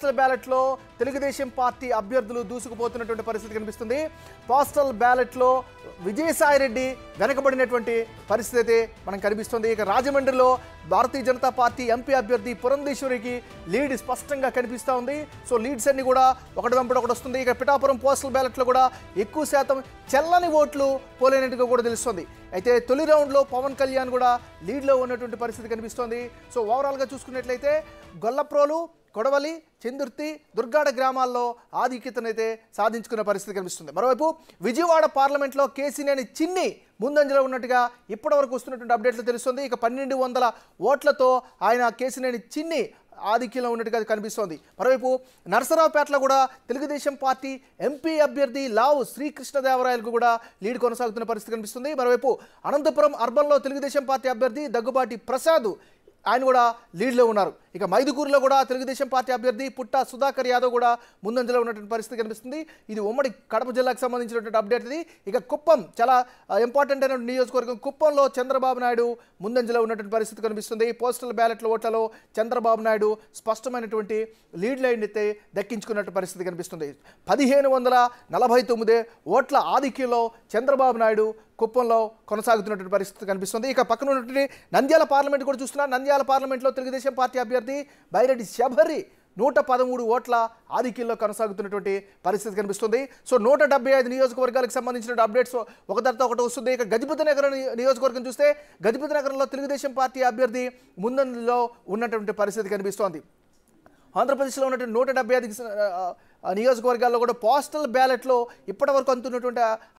postal బ్యాలెట్లో Telugu Desam party అభ్యర్థులు దూసుకుపోతున్నటువంటి పరిస్థితి కనిపిస్తుంది పోస్టల్ బ్యాలెట్లో విజయసాయిరెడ్డి వెనకబడినటువంటి పరిస్థితి అయితే మనం కనిపిస్తుంది ఇక రాజమండ్రిలో భారతీయ జనతా పార్టీ ఎంపీ అభ్యర్థి పురంధేశ్వరికి లీడ్ స్పష్టంగా కనిపిస్తూ ఉంది సో లీడ్స్ అన్ని కూడా ఒకటి వెంపటి ఒకటి వస్తుంది ఇక పిఠాపురం పోస్టల్ బ్యాలెట్లో కూడా ఎక్కువ శాతం చెల్లని ఓట్లు పోలేనట్టుగా కూడా తెలుస్తుంది అయితే తొలి రౌండ్లో పవన్ కళ్యాణ్ కూడా లీడ్లో ఉన్నటువంటి పరిస్థితి కనిపిస్తోంది సో ఓవరాల్గా చూసుకున్నట్లయితే గొల్లప్రోలు కొడవలి చందుర్తి దుర్గాడ గ్రామాల్లో ఆధిక్యతనైతే సాధించుకున్న పరిస్థితి కనిపిస్తుంది మరోవైపు విజయవాడ పార్లమెంట్లో కేసీనేని చిన్ని ముందంజలో ఉన్నట్టుగా ఇప్పటివరకు వస్తున్నటువంటి అప్డేట్లు తెలుస్తుంది ఇక పన్నెండు వందల ఓట్లతో ఆయన కేసీనేని చిన్ని ఆధిక్యంలో ఉన్నట్టుగా కనిపిస్తోంది మరోవైపు నరసరావుపేటలో కూడా తెలుగుదేశం పార్టీ ఎంపీ అభ్యర్థి లావు శ్రీకృష్ణదేవరాయలకు కూడా లీడ్ కొనసాగుతున్న పరిస్థితి కనిపిస్తుంది మరోవైపు అనంతపురం అర్బన్లో తెలుగుదేశం పార్టీ అభ్యర్థి దగ్గుబాటి ప్రసాద్ ఆయన కూడా లీడ్లో ఉన్నారు ఇక మైదుకూరులో కూడా తెలుగుదేశం పార్టీ అభ్యర్థి పుట్ట సుధాకర్ యాదవ్ కూడా ముందంజలో ఉన్నటువంటి పరిస్థితి కనిపిస్తుంది ఇది ఉమ్మడి కడప జిల్లాకు సంబంధించినటువంటి అప్డేట్ ఇది ఇక కుప్పం చాలా ఇంపార్టెంట్ అయిన నియోజకవర్గం కుప్పంలో చంద్రబాబు నాయుడు ముందంజలో ఉన్నటువంటి పరిస్థితి కనిపిస్తుంది పోస్టల్ బ్యాలెట్ల ఓట్లలో చంద్రబాబు నాయుడు స్పష్టమైనటువంటి లీడ్ లైన్ అయితే దక్కించుకున్నట్టు పరిస్థితి కనిపిస్తుంది పదిహేను వందల నలభై తొమ్మిది ఓట్ల ఆధిక్యంలో చంద్రబాబు నాయుడు కుప్పంలో కొనసాగుతున్నటువంటి పరిస్థితి కనిపిస్తుంది ఇక పక్కన ఉన్నటువంటి నంద్యాల పార్లమెంట్ కూడా చూస్తున్నా నంద్యాల పార్లమెంట్లో తెలుగుదేశం పార్టీ అభ్యర్థి బైరెడ్డి శబరి నూట పదమూడు ఓట్ల ఆధిక్యంలో కొనసాగుతున్నటువంటి పరిస్థితి కనిపిస్తుంది సో నూట డెబ్బై ఐదు నియోజకవర్గాలకు సంబంధించిన అప్డేట్స్ ఒక తర్వాత ఒకటి వస్తుంది ఇక గజపతి నగరం ని- నియోజకవర్గం చూస్తే గజపతి నగరంలో తెలుగుదేశం పార్టీ అభ్యర్థి ముందంజలో ఉన్నటువంటి పరిస్థితి కనిపిస్తోంది ఆంధ్రప్రదేశ్లో ఉన్నటువంటి నూట డెబ్బై ఐదు నియోజకవర్గాల్లో కూడా పోస్టల్ బ్యాలెట్లో ఇప్పటివరకు అందుతున్నటువంటి